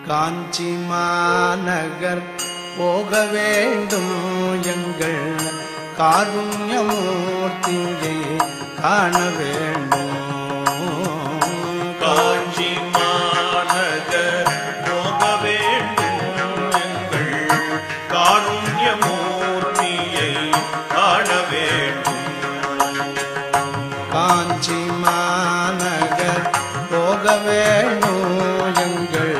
காஞ்சி மாநகர் போக வேண்டும் எங்கள் காருண்யமூர்த்தியை காண வேண்டும் காஞ்சி மாநகர் போக வேண்டும் எங்கள் காருண்யமூர்த்தியை காண வேண்டும் காஞ்சி மாநகர் போக வேண்டும் எங்கள்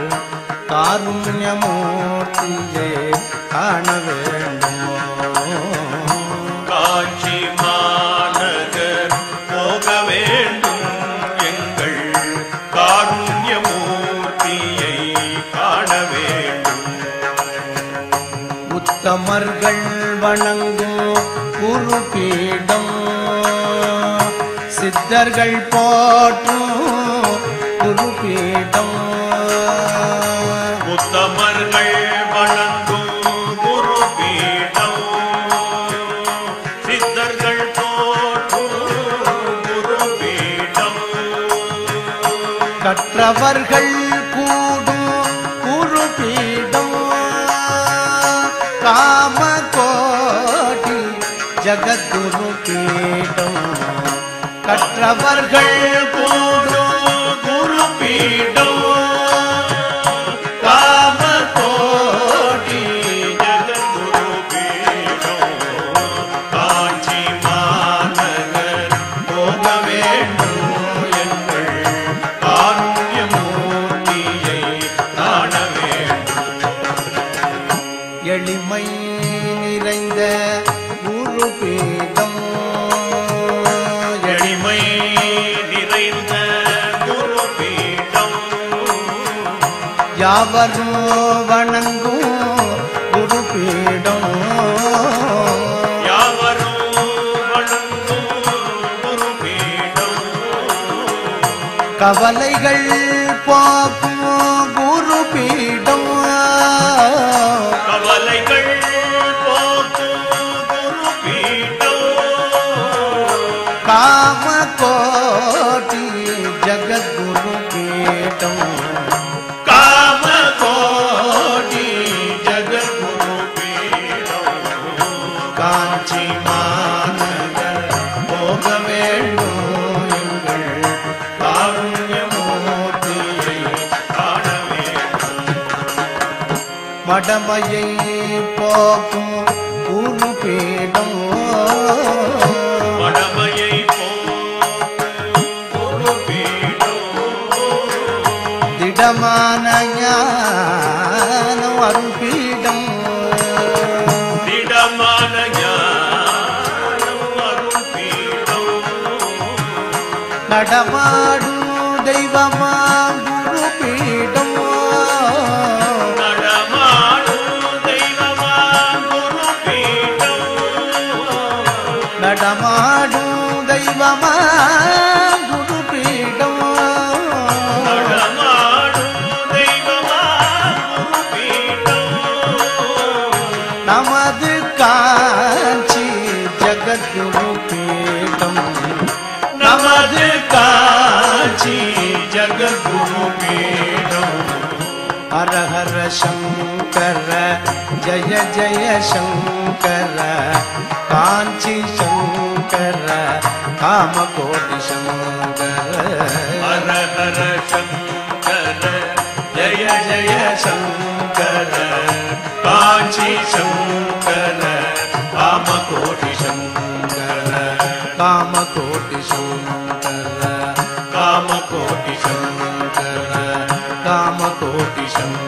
காருண்யமூர்த்தியை காண வேண்டும் காஞ்சி மாநகர் போக வேண்டும் எங்கள் காருண்யமூர்த்தியை காண வேண்டும் உத்தமர்கள் வணங்கும் குருபீடம் சித்தர்கள் போற்றும் குருபீடம் உத்தமர்கள் வணங்கும் குரு பீடம் சித்தர்கள் போற்றும் குரு பீடம் கற்றவர்கள் கூடும் குருபீடம் காம கோடி ஜகத்குரு பீடம் கற்றவர்கள் கூடும் குரு பீடம் காம கோடி ஜெகத்குரு பீடம் காஞ்சி மாநகர் போக வேண்டும் எங்கள் காருண்யமூர்த்தியை காண வேண்டும் எளிமை நிறைந்த குருபீடம் எளிமை நிறைந்த குரு பீடம் யாவரும் வணங்கும் குருபீடம் யாவரும் வணங்கும் குரு பீடம் கவலைகள் போக்கும் குருபீடம் கவலைகள் போக்கும் குரு பீடம் காம கோட்டி ஜகத்குரு பீடம் காம கோடி ஜகத்குரு பீடம் காஞ்சி மாநகர் போக வேண்டும் எங்கள் காருண்யமூர்த்தியை காண வேண்டும் மடமையை போக்கும் குருபீடம் மடமையை போக்கும் குரு பீடம் திடமான ஞானம் அருள்பீடம் திடமான ஞானம் அருள் பீடம் நடமாடும் தெய்வமா குருபீடம் நடமாடும் தெய்வமா குரு பீடம் நடமாடும் தெய்வமா குருபீடம் நடமாடும் தெய்வமா குரு பீடம் நமது காஞ்சி ஜகத்குரு பீடம் நமது காஞ்சி ஜகத்குரு பீடம் ஹர ஹர சங்கர ஜய ஜய சங்கர காஞ்சி சங்கர காமகோடி சங்கர ஹர ஹர சங்கர ஜய ஜய சங்கர காஞ்சி சங்கர காமகோடி சங்கர காமகோடி சங்கர காமகோடி சங்கர காமகோடி சங்கர